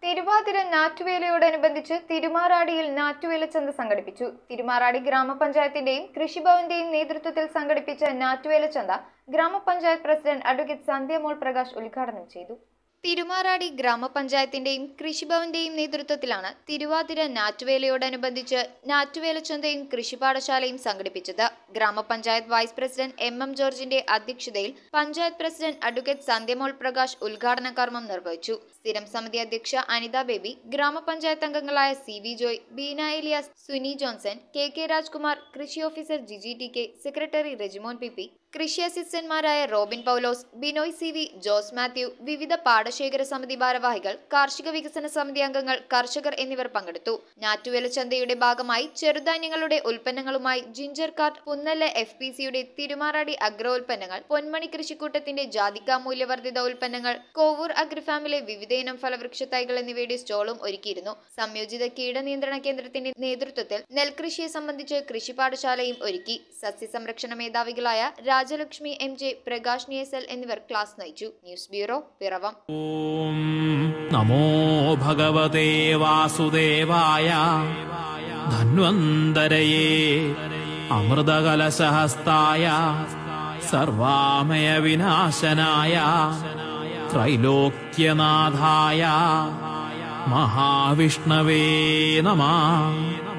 തിരുവാതിര നാറ്റുവേലയോടനുബന്ധിച്ച് തിരുമാറാടിയിൽ നാറ്റുവേല ചന്ത സംഘടിപ്പിച്ചു തിരുമാറാടി ഗ്രാമപഞ്ചായത്തിന്റെയും കൃഷിഭവന്റെയും നേതൃത്വത്തിൽ സംഘടിപ്പിച്ച നാറ്റുവേല ചന്ത ഗ്രാമപഞ്ചായത്ത് പ്രസിഡന്റ് അഡ്വക്കേറ്റ് സന്ധ്യമോൾ പ്രകാശ് ഉദ്ഘാടനം ചെയ്തു തിരുമാറാടി ഗ്രാമപഞ്ചായത്തിന്റെയും കൃഷിഭവന്റെയും നേതൃത്വത്തിലാണ് തിരുവാതിര നാറ്റുവേലയോടനുബന്ധിച്ച് നാറ്റുവേല ചന്തയും കൃഷിപാഠശാലയും സംഘടിപ്പിച്ചത് ഗ്രാമപഞ്ചായത്ത് വൈസ് പ്രസിഡന്റ് എം എം ജോർജിന്റെ അധ്യക്ഷതയിൽ പഞ്ചായത്ത് പ്രസിഡന്റ് അഡ്വക്കേറ്റ് സന്ധ്യമോൾ പ്രകാശ് ഉദ്ഘാടന കർമ്മം നിർവഹിച്ചു സ്ഥിരം സമിതി അധ്യക്ഷ അനിത ബേബി ഗ്രാമപഞ്ചായത്ത് അംഗങ്ങളായ C V Joy Beena Elias Suni Johnson K K Rajkumar കൃഷി officer Jiji T K secretary Regimon P P കൃഷി അസിസ്റ്റന്റ്മാരായ റോബിൻ പൗലോസ് ബിനോയ് സി വി ജോസ് മാത്യു വിവിധ പാടശേഖര സമിതി ഭാരവാഹികൾ കാർഷിക വികസന സമിതി അംഗങ്ങൾ കർഷകർ എന്നിവർ പങ്കെടുത്തു ഞാറ്റുവേല ചന്തയുടെ ഭാഗമായി ചെറുധാന്യങ്ങളുടെ ഉൽപ്പന്നങ്ങളുമായി ginger cart Punnalla F P സിയുടെ തിരുമാറാടി അഗ്രോ ഉൽപ്പന്നങ്ങൾ പൊന്മണി കൃഷിക്കൂട്ടത്തിന്റെ ജാതിക്ക മൂല്യവർദ്ധിത ഉൽപ്പന്നങ്ങൾ കോവൂർ അഗ്രിഫാമിലെ വിവിധയിനം ഫലവൃക്ഷ തൈകൾ എന്നിവയുടെ സ്റ്റോളും ഒരുക്കിയിരുന്നു സംയോജിത കീടനിയന്ത്രണ കേന്ദ്രത്തിന്റെ നേതൃത്വത്തിൽ നെൽകൃഷിയെ സംബന്ധിച്ച് കൃഷി പാഠശാലയും ഒരുക്കി സസ്യസംരക്ഷണ മേധാവികളായ രാജലക്ഷ്മി എം ജെ പ്രകാശ് നിയസൽ എന്നിവർ ക്ലാസ് നയിച്ചു ന്യൂസ് ബ്യൂറോ പിറവം ഓം നമോ ഭഗവതേ വാസുദേവായ ധന്വന്തരയേ അമൃതകലശഹസ്തായ സർവാമയ വിനാശനായ ത്രൈലോക്യനാഥായ മഹാവിഷ്ണവേ നമ